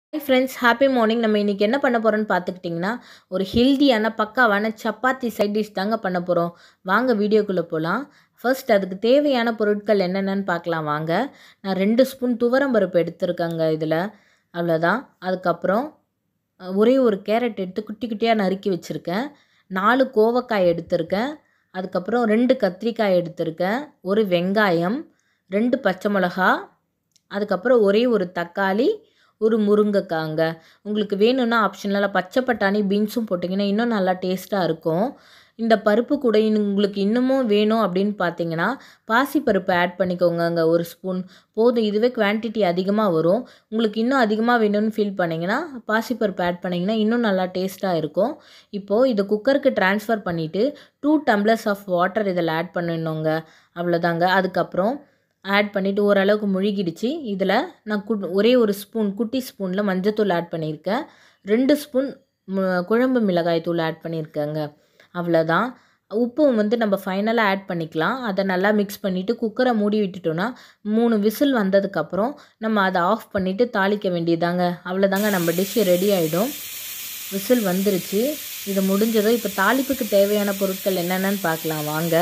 hi friends happy morning நம்ம இன்றைக்கி என்ன பண்ண போகிறோம்னு பார்த்துக்கிட்டிங்கன்னா ஒரு ஹெல்தியான பக்காவான சப்பாத்தி சைட் டிஷ் தாங்க பண்ண போகிறோம் வாங்க வீடியோக்குள்ளே போகலாம் ஃபர்ஸ்ட் அதுக்கு தேவையான பொருட்கள் என்னென்னு பார்க்கலாம் வாங்க நான் ரெண்டு ஸ்பூன் துவரம் பருப்பு எடுத்திருக்கேங்க இதில் அவ்வளோதான் அதுக்கப்புறம் அஹ், ஒரே ஒரு கேரட் எடுத்து குட்டி குட்டியாக நறுக்கி வச்சுருக்கேன் நாலு கோவக்காய் எடுத்திருக்கேன் அதுக்கப்புறம் ரெண்டு கத்திரிக்காய் எடுத்திருக்கேன் ஒரு வெங்காயம் ரெண்டு பச்சை மிளகா அதுக்கப்புறம் ஒரே ஒரு தக்காளி ஒரு முருங்கைக்காங்க உங்களுக்கு வேணும்னா ஆப்ஷனலாக பச்சை பட்டாணி பீன்ஸும் போட்டிங்கன்னா இன்னும் நல்லா டேஸ்ட்டாக இருக்கும் இந்த பருப்பு கூட இன்னும் உங்களுக்கு இன்னமும் வேணும் அப்படின்னு பார்த்தீங்கன்னா பாசிப்பருப்பு ஆட் பண்ணிக்கோங்க அங்கே ஒரு ஸ்பூன் போதும் இதுவே குவான்டிட்டி அதிகமாக வரும் உங்களுக்கு இன்னும் அதிகமாக வேணும்னு ஃபீல் பண்ணிங்கன்னா பாசிப்பருப்பு ஆட் பண்ணிங்கன்னா இன்னும் நல்லா டேஸ்ட்டாக இருக்கும் இப்போது இதை குக்கருக்கு ட்ரான்ஸ்ஃபர் பண்ணிவிட்டு டூ டம்ளர்ஸ் ஆஃப் வாட்டர் இதில் ஆட் பண்ணிடணுங்க அவ்வளோதாங்க அதுக்கப்புறம் ஆட் பண்ணிவிட்டு ஓரளவுக்கு முழுகிடுச்சு இதில் நான் கு ஒரே ஒரு ஸ்பூன் குட்டி ஸ்பூனில் மஞ்சத்தூள் ஆட் பண்ணியிருக்கேன் ரெண்டு ஸ்பூன் மு- குழம்பு மிளகாய் தூள் ஆட் பண்ணியிருக்கேங்க அவ்வளோதான் உப்பு வந்து நம்ம ஃபைனலாக ஆட் பண்ணிக்கலாம் அதை நல்லா மிக்ஸ் பண்ணிவிட்டு குக்கரை மூடி விட்டுட்டோன்னா மூணு விசில் வந்ததுக்கப்புறம் நம்ம அதை ஆஃப் பண்ணிவிட்டு தாளிக்க வேண்டியதாங்க அவ்வளோதாங்க நம்ம டிஷ் ரெடி ஆகிடும் விசில் வந்துருச்சு இது முடிஞ்சதும் இப்போ தாளிப்புக்கு தேவையான பொருட்கள் என்னென்னு பார்க்கலாம் வாங்க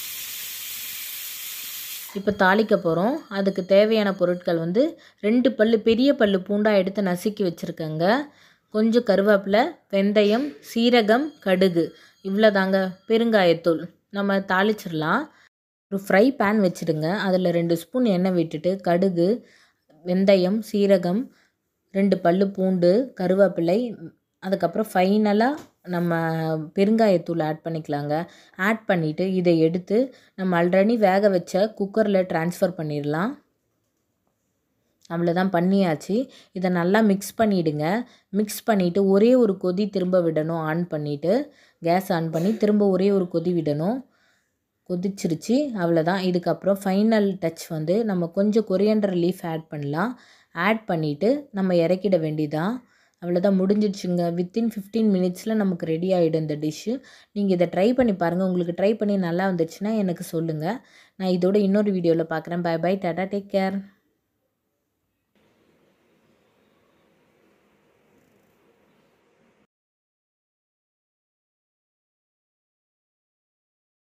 இப்போ தாளிக்க போகிறோம் அதுக்கு தேவையான பொருட்கள் வந்து ரெண்டு பல்லு பெரிய பல்லு பூண்டாக எடுத்து நசுக்கி வச்சுருக்கேங்க கொஞ்சம் கருவேப்பிலை வெந்தயம் சீரகம் கடுகு இவ்வளோதாங்க பெருங்காயத்தூள் நம்ம தாளிச்சிடலாம் ஒரு ஃப்ரை பேன் வச்சுடுங்க அதில் ரெண்டு ஸ்பூன் எண்ணெய் விட்டுட்டு கடுகு வெந்தயம் சீரகம் ரெண்டு பல்லு பூண்டு கருவேப்பிலை அதுக்கப்புறம் ஃபைனலாக நம்ம பெருங்காயத்தூள் ஆட் பண்ணிக்கலாங்க ஆட் பண்ணிவிட்டு இதை எடுத்து நம்ம ஆல்ரெடி வேக வச்ச குக்கரில் ட்ரான்ஸ்ஃபர் பண்ணிடலாம் அவ்வளோதான் பண்ணியாச்சு இதை நல்லா மிக்ஸ் பண்ணிவிடுங்க மிக்ஸ் பண்ணிவிட்டு ஒரே ஒரு கொதி திரும்ப விடணும் ஆன் பண்ணிவிட்டு கேஸ் ஆன் பண்ணி திரும்ப ஒரே ஒரு கொதி விடணும் கொதிச்சிருச்சு அவ்வளோதான் இதுக்கப்புறம் ஃபைனல் டச் வந்து நம்ம கொஞ்சம் கொரியண்டர் லீஃப் ஆட் பண்ணலாம் ஆட் பண்ணிவிட்டு நம்ம இறக்கிட வேண்டியதான் அவ்வளோதான் முடிஞ்சிடுச்சுங்க வித்தின் ஃபிஃப்டீன் மினிட்ஸில் நமக்கு ரெடி ஆகிடும் இந்த டிஷ்ஷு நீங்கள் இதை ட்ரை பண்ணி பாருங்கள் உங்களுக்கு ட்ரை பண்ணி நல்லா வந்துச்சுன்னா எனக்கு சொல்லுங்கள் நான் இதோட இன்னொரு வீடியோவில் பார்க்குறேன் பை பை டாடா டேக் கேர்